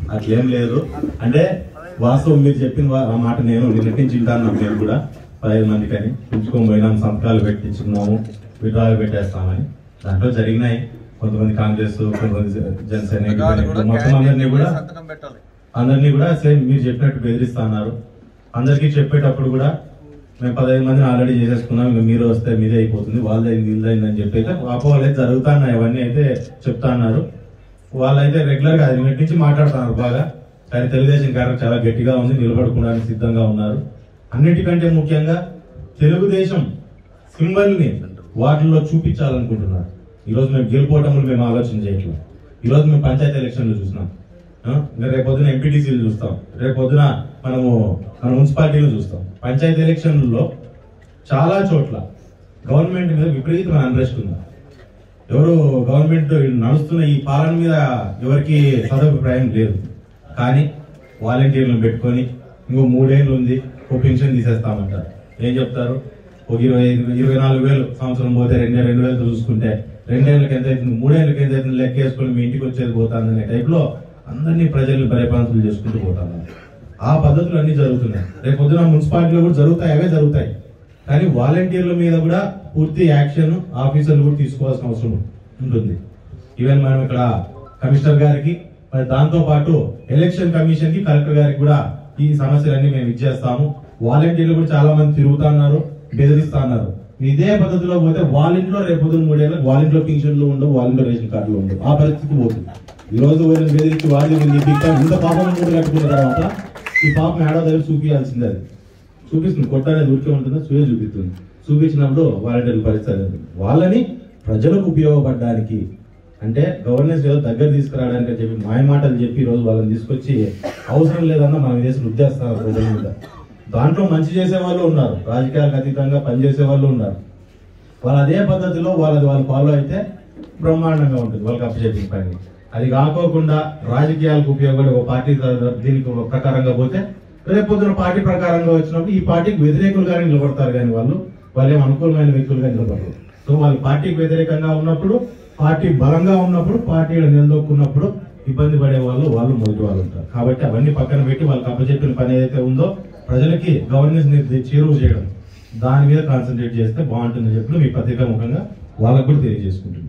అట్లేం లేదు అంటే వాస్తవం మీరు చెప్పిన వా- ఆ మాట నేను నిన్నటి నుంచి వింటాను నేను కూడా పదిహేను మందికని ఉంచుకొని పోయినాం సంతకాలు పెట్టించుకున్నాము విడ్రాలు పెట్టేస్తామని దాంట్లో జరిగినాయి కొంతమంది కాంగ్రెస్ కొంతమంది జనసేన మొత్తం అందరినీ కూడా సంతకం పెట్టాలి అందరినీ కూడా సేమ్ మీరు చెప్పినట్టు బెదిరిస్తా అన్నారు అందరికీ చెప్పేటప్పుడు కూడా మేము పదహైదు మందిని ఆల్రెడీ చేసేసుకున్నాం ఇంకా మీరు వస్తే మీదే అయిపోతుంది వాళ్ళదైంది వీళ్ళదైంది అని చెప్పి అయితే అపోహలు అయితే జరుగుతున్నాయి అవన్నీ అయితే చెప్తా అన్నారు వాళ్ళైతే రెగ్యులర్ గా నిన్నటి నుంచి మాట్లాడుతున్నారు బాగా కానీ తెలుగుదేశం కార్యక్రమం చాలా గట్టిగా ఉంది నిలబడుకోవడానికి సిద్ధంగా ఉన్నారు అన్నిటికంటే ముఖ్యంగా తెలుగుదేశం సింబల్ ని వాటిల్లో చూపించాలనుకుంటున్నారు ఈ రోజు మేము గెలుపోవటములు మేము ఆలోచన చేయట్లేదు ఈ రోజు మేము పంచాయతీ ఎలక్షన్లు చూసినాం ఆ? ఇంకా రేపు పొద్దున ఎంపీటీసీలు చూస్తాం రేపు పొద్దున మనము మన మున్సిపాలిటీలు చూస్తాం పంచాయతీ ఎలక్షన్లలో చాలా చోట్ల గవర్నమెంట్ మీద విపరీతమైన అన్రెస్ట్ ఉంది ఎవరు గవర్నమెంట్ నడుస్తున్న ఈ పాలన మీద ఎవరికి సదభిప్రాయం లేదు కానీ వాలంటీర్లను పెట్టుకొని ఇంకో మూడేళ్ళు ఉంది ఓ పెన్షన్ తీసేస్తామంటారు ఏం చెప్తారు ఒక ఇరవై ఐదు ఇరవై నాలుగు వేలు సంవత్సరం పోతే రెండే రెండు వేలతో చూసుకుంటే రెండేళ్ళకి ఎంత అవుతుంది మూడేళ్ళకి ఎంత అవుతుంది లెక్కేసుకొని మీ ఇంటికి వచ్చేది పోతుంది అనే టైప్లో అందరినీ ప్రజల్ని భయపాంతులు చేసుకుంటూ పోతాను ఆ పద్ధతులు అన్ని జరుగుతున్నాయి రేపు పొద్దున మున్సిపాలిటీలో కూడా జరుగుతాయి అవే జరుగుతాయి కానీ వాలంటీర్ల మీద కూడా పూర్తి యాక్షన్ ఆఫీసర్లు కూడా తీసుకోవాల్సిన అవసరం ఉంటుంది ఈవెన్ మనం ఇక్కడ కమిషనర్ గారికి మరి దాంతో పాటు ఎలక్షన్ కమిషన్ కి కలెక్టర్ గారికి కూడా ఈ సమస్యలన్నీ మేము ఇచ్చేస్తాము వాలంటీర్లు కూడా చాలా మంది తిరుగుతున్నారు బెదిరిస్తా ఉన్నారు ఇదే పద్ధతిలో పోతే వాళ్ళ ఇంట్లో రేపు పొద్దున్న మూడేళ్ళకి వాళ్ళ ఇంట్లో పింఛన్లు ఉండవు వాళ్ళ ఇంట్లో రేషన్ కార్డులు ఉండవు ఆ పరిస్థితి పోతుంది ఈ రోజు వీళ్ళని బెదిరించి వాడి వీళ్ళని బిగ్గా ఇంత పాపం కూడా కట్టుకున్న తర్వాత ఈ పాపం ఏడో దగ్గర చూపించాల్సిందే అది చూపిస్తుంది కొట్టనేది ఊరికే ఉంటుందా సూయ చూపిస్తుంది చూపించినప్పుడు వాలంటీర్ల పరిస్థితి అదే. వాళ్ళని ప్రజలకు ఉపయోగపడడానికి అంటే గవర్నెన్స్ ఏదో దగ్గర తీసుకురావడానికి అని చెప్పి మాయ మాటలు చెప్పి ఈ రోజు వాళ్ళని తీసుకొచ్చి అవసరం లేదన్నా మనం చేసి రుద్దేస్తారు ప్రజల మీద దాంట్లో మంచి చేసే వాళ్ళు ఉన్నారు రాజకీయాలకు అతీతంగా పనిచేసే వాళ్ళు ఉన్నారు వాళ్ళు అదే పద్ధతిలో వాళ్ళది వాళ్ళు ఫాలో అయితే బ్రహ్మాండంగా ఉంటుంది వాళ్ళకి అప్పచెప్పిన పని అది కాకోకుండా రాజకీయాలకు ఉపయోగపడే ఒక పార్టీ ద- దీనికి ఒక ప్రకారంగా పోతే రేపు పొద్దున పార్టీ ప్రకారంగా వచ్చినప్పుడు ఈ పార్టీకి వ్యతిరేకులుగానే నిలబడతారు కానీ వాళ్ళు వాళ్ళు ఏం అనుకూలమైన వ్యక్తులుగా నిలబడరు సో వాళ్ళు పార్టీకి వ్యతిరేకంగా ఉన్నప్పుడు పార్టీ బలంగా ఉన్నప్పుడు పార్టీలు నిలదొక్కున్నప్పుడు ఇబ్బంది పడే వాళ్ళు వాళ్ళు మొదటి వాళ్ళు ఉంటారు కాబట్టి అవన్నీ పక్కన పెట్టి వాళ్ళకి అప్పచెప్పిన పని ఏదైతే ఉందో ప్రజలకి గవర్నెన్స్ ని చేరువ చేయడం దాని మీద కాన్సన్ట్రేట్ చేస్తే బాగుంటుందని చెప్పి మీ పత్రికా ముఖంగా వాళ్ళకు కూడా తెలియజేసుకుంటున్నాను